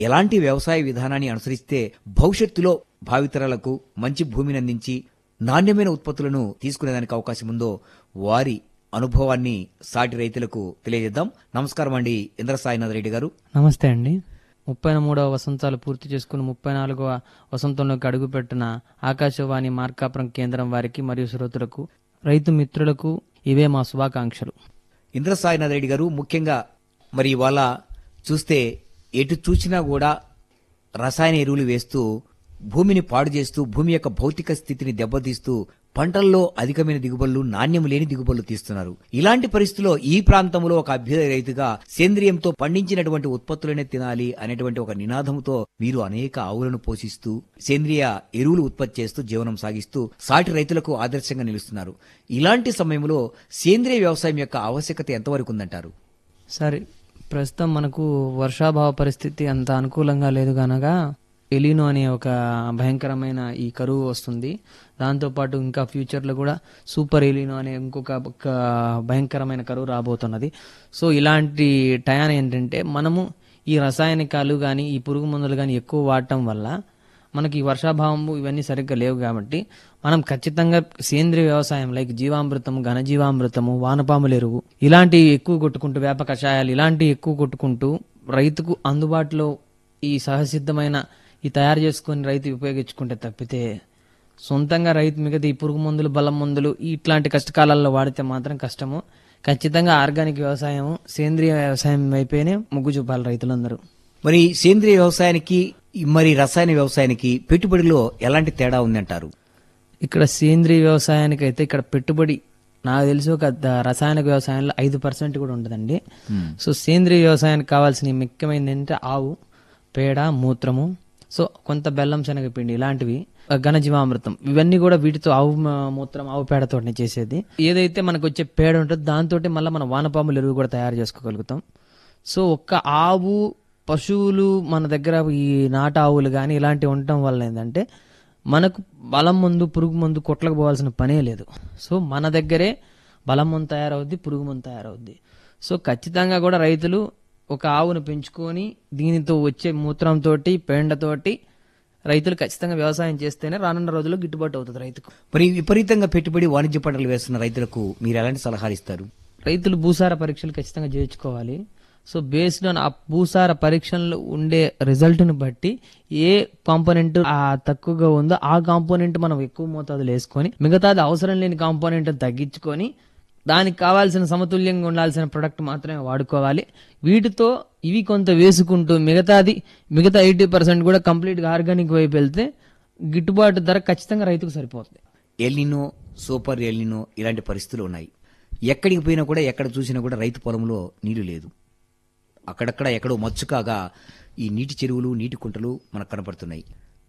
ఎలాంటి వ్యవసాయ విధానాన్ని అనుసరిస్తే భవిష్యత్తులో భావితరాలకు మంచి భూమిని అందించి నాణ్యమైన ఉత్పత్తులను తీసుకునేదానికి అవకాశం ఉందో వారి అనుభవాన్ని సాటి రైతులకు తెలియజేద్దాం నమస్కారం అండి ఇంద్రసాయినాథ్ రెడ్డి గారు నమస్తే అండి ముప్పై మూడవ వసంతాలు పూర్తి చేసుకుని ముప్పై నాలుగవ వసంతంలోకి అడుగుపెట్టిన ఆకాశవాణి మార్కాపురం కేంద్రం వారికి మరియు శ్రోతలకు రైతు మిత్రులకు ఇవే మా శుభాకాంక్షలు ఇంద్రసాయినాథ్ రెడ్డి గారు ముఖ్యంగా మరి ఇవాళ చూస్తే ఎటు చూసినా కూడా రసాయన ఎరువులు వేస్తూ భూమిని పాడు చేస్తూ భూమి యొక్క భౌతిక స్థితిని దెబ్బతీస్తూ పంటల్లో అధికమైన దిగుబడులు నాణ్యం లేని దిగుబడులు తీస్తున్నారు ఇలాంటి పరిస్థితుల్లో ఈ ప్రాంతంలో ఒక అభ్యుదయ రైతుగా సేంద్రియంతో పండించినటువంటి ఉత్పత్తులనే తినాలి అనేటువంటి ఒక నినాదంతో మీరు అనేక ఆవులను పోషిస్తూ సేంద్రియ ఎరువులు ఉత్పత్తి చేస్తూ జీవనం సాగిస్తూ సాటి రైతులకు ఆదర్శంగా నిలుస్తున్నారు ఇలాంటి సమయంలో సేంద్రియ వ్యవసాయం యొక్క ఆవశ్యకత ఎంతవరకు ఉందంటారు సరే ప్రస్తుతం మనకు వర్షాభావ పరిస్థితి అంత అనుకూలంగా లేదు కనుక ఎలినో అనే ఒక భయంకరమైన ఈ కరువు వస్తుంది దాంతోపాటు ఇంకా ఫ్యూచర్లో కూడా సూపర్ ఎలినో అనే ఇంకొక ఒక భయంకరమైన కరువు రాబోతున్నది సో ఇలాంటి టయాన ఏంటంటే మనము ఈ రసాయనికాలు కానీ ఈ పురుగు మందులు కానీ ఎక్కువ వాడటం వల్ల మనకి ఈ వర్షాభావం ఇవన్నీ సరిగ్గా లేవు కాబట్టి మనం ఖచ్చితంగా సేంద్రియ వ్యవసాయం లైక్ జీవామృతము ఘనజీవామృతము వానపాముల ఎరువు ఇలాంటివి ఎక్కువ కొట్టుకుంటూ వేప కషాయాలు ఇలాంటివి ఎక్కువ కొట్టుకుంటూ రైతుకు అందుబాటులో ఈ సహసిద్ధమైన ఈ తయారు చేసుకొని రైతు ఉపయోగించుకుంటే తప్పితే సొంతంగా రైతు మిగతా ఈ పురుగు మందులు బలం మందులు ఇట్లాంటి కష్టకాలాల్లో వాడితే మాత్రం కష్టము ఖచ్చితంగా ఆర్గానిక్ వ్యవసాయం సేంద్రియ వ్యవసాయం వైపేనే మొగ్గు చూపాలి రైతులందరూ మరి సేంద్రియ వ్యవసాయానికి మరి రసాయన వ్యవసాయానికి పెట్టుబడిలో ఎలాంటి తేడా ఉందంటారు ఇక్కడ సేంద్రియ వ్యవసాయానికి అయితే ఇక్కడ పెట్టుబడి నాకు తెలిసి ఒక ద- రసాయనిక వ్యవసాయంలో ఐదు పర్సెంట్ కూడా ఉండదండి సో సేంద్రియ వ్యవసాయానికి కావాల్సిన ముఖ్యమైనది ఏంటంటే ఆవు పేడ మూత్రము సో కొంత బెల్లం శనగపిండి ఇలాంటివి ఆ, ఘనజీవామృతం ఇవన్నీ కూడా వీటితో ఆవు మ- మూత్రం ఆవు పేడతోనే చేసేది ఏదైతే మనకు వచ్చే పేడ ఉంటుందో దాంతో మళ్ళీ మనం వానపాముల ఎరువు కూడా తయారు చేసుకోగలుగుతాం సో ఒక్క ఆవు పశువులు మన దగ్గర ఈ నాటు ఆవులు కానీ ఇలాంటివి ఉండటం వల్ల ఏంటంటే మనకు బలం మందు పురుగు మందు కొట్లకు పోవాల్సిన పనే లేదు సో మన దగ్గరే బలం మందు తయారవుద్ది పురుగు మందు తయారవుద్ది సో ఖచ్చితంగా కూడా రైతులు ఒక ఆవును పెంచుకొని దీనితో వచ్చే మూత్రంతో పేండతోటి రైతులు ఖచ్చితంగా వ్యవసాయం చేస్తేనే రానున్న రోజుల్లో గిట్టుబాటు అవుతుంది రైతుకు మరి విపరీతంగా పెట్టుబడి వాణిజ్య పంటలు వేస్తున్న రైతులకు మీరు ఎలాంటి సలహాలు ఇస్తారు రైతులు భూసార పరీక్షలు ఖచ్చితంగా చేయించుకోవాలి సో బేస్డ్ ఆన్ ఆ భూసార పరీక్షల్లో ఉండే రిజల్ట్ని బట్టి ఏ కాంపోనెంట్ ఆ తక్కువగా ఉందో ఆ కాంపోనెంట్ మనం ఎక్కువ మోతాదులో వేసుకొని మిగతాది అవసరం లేని కాంపోనెంట్ తగ్గించుకొని దానికి కావాల్సిన సమతుల్యంగా ఉండాల్సిన ప్రొడక్ట్ మాత్రమే వాడుకోవాలి వీటితో ఇవి కొంత వేసుకుంటూ మిగతాది మిగతా ఎయిటీ పర్సెంట్ కూడా కంప్లీట్గా ఆర్గానిక్ వైపు వెళ్తే గిట్టుబాటు ధర ఖచ్చితంగా రైతుకు సరిపోతుంది ఎల్నినో సూపర్ ఎల్నినో ఇలాంటి పరిస్థితులు ఉన్నాయి ఎక్కడికి పోయినా కూడా ఎక్కడ చూసినా కూడా రైతు పొలంలో నీళ్లు లేదు అక్కడక్కడ ఎక్కడో మచ్చుకాగా ఈ నీటి చెరువులు నీటి కుంటలు మనకు కనపడుతున్నాయి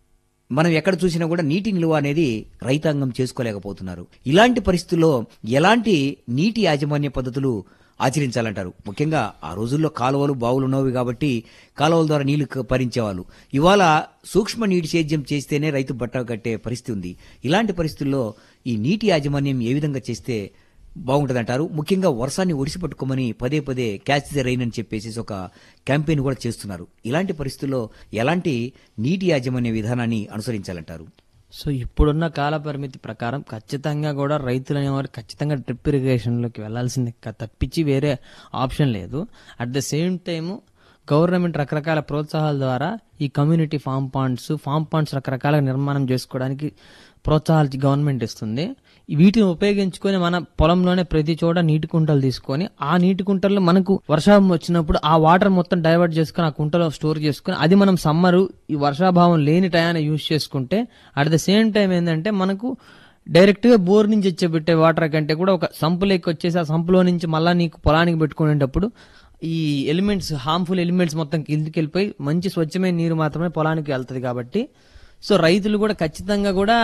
మనం ఎక్కడ చూసినా కూడా నీటి నిల్వ అనేది రైతాంగం చేసుకోలేకపోతున్నారు ఇలాంటి పరిస్థితుల్లో ఎలాంటి నీటి యాజమాన్య పద్ధతులు ఆచరించాలంటారు ముఖ్యంగా ఆ రోజుల్లో కాలువలు బావులు ఉన్నవి కాబట్టి కాలువల ద్వారా నీళ్లు క- భరించేవాళ్ళు ఇవాళ సూక్ష్మ నీటి సేద్యం చేస్తేనే రైతు బట్ట కట్టే పరిస్థితి ఉంది ఇలాంటి పరిస్థితుల్లో ఈ నీటి యాజమాన్యం ఏ విధంగా చేస్తే బాగుంటుందంటారు ముఖ్యంగా వర్షాన్ని ఒడిసి పట్టుకోమని పదే పదే క్యాచ్ ది రైన్ అని చెప్పేసి ఒక క్యాంపెయిన్ కూడా చేస్తున్నారు ఇలాంటి పరిస్థితుల్లో ఎలాంటి నీటి యాజమాన్య విధానాన్ని అనుసరించాలంటారు సో ఇప్పుడున్న కాల పరిమితి ప్రకారం ఖచ్చితంగా కూడా రైతులు అనేవారు ఖచ్చితంగా డ్రిప్ ఇరిగేషన్లోకి వెళ్ళాల్సింది క- తప్పించి వేరే ఆప్షన్ లేదు at the same time government రకరకాల ప్రోత్సాహాల ద్వారా ఈ community farm ponds farm ponds రకరకాల నిర్మాణం చేసుకోవడానికి ప్రోత్సాహాలు గవర్నమెంట్ ఇస్తుంది వీటిని ఉపయోగించుకొని మన పొలంలోనే ప్రతి చోట నీటి కుంటలు తీసుకొని ఆ నీటి కుంటల్లో మనకు వర్షం వచ్చినప్పుడు ఆ వాటర్ మొత్తం డైవర్ట్ చేసుకొని ఆ కుంటలో స్టోర్ చేసుకొని అది మనం సమ్మరు ఈ వర్షాభావం లేని టయాన్ని యూజ్ చేసుకుంటే అట్ ద సేమ్ టైం ఏంటంటే మనకు డైరెక్ట్ గా బోర్ నుంచి వచ్చేబెట్టే వాటర్ కంటే కూడా ఒక సంపులోకి వచ్చేసి ఆ సంపులో నుంచి మళ్ళా నీకు పొలానికి పెట్టుకునేటప్పుడు ఈ ఎలిమెంట్స్ హార్మ్ఫుల్ ఎలిమెంట్స్ మొత్తం కిందికి వెళ్ళిపోయి మంచి స్వచ్ఛమైన నీరు మాత్రమే పొలానికి వెళ్తది కాబట్టి సో రైతులు కూడా ఖచ్చితంగా కూడా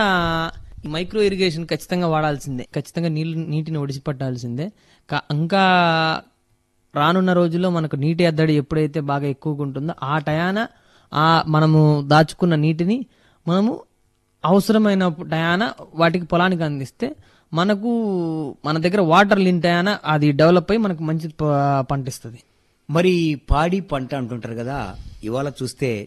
ఈ మైక్రో ఇరిగేషన్ ఖచ్చితంగా వాడాల్సిందే ఖచ్చితంగా నీళ్ళు నీటిని ఒడిసి పట్టాల్సిందే కా- ఇంకా రానున్న రోజుల్లో మనకు నీటి ఎద్దడి ఎప్పుడైతే బాగా ఎక్కువగా ఉంటుందో ఆ టయాన ఆ మనము దాచుకున్న నీటిని మనము అవసరమైన టయాన వాటికి పొలానికి అందిస్తే మనకు మన దగ్గర వాటర్ లేని టయాన అది డెవలప్ అయ్యి మనకు మంచి ప- పంట ఇస్తుంది మరి పాడి పంట అంటుంటారు కదా ఇవాళ చూస్తే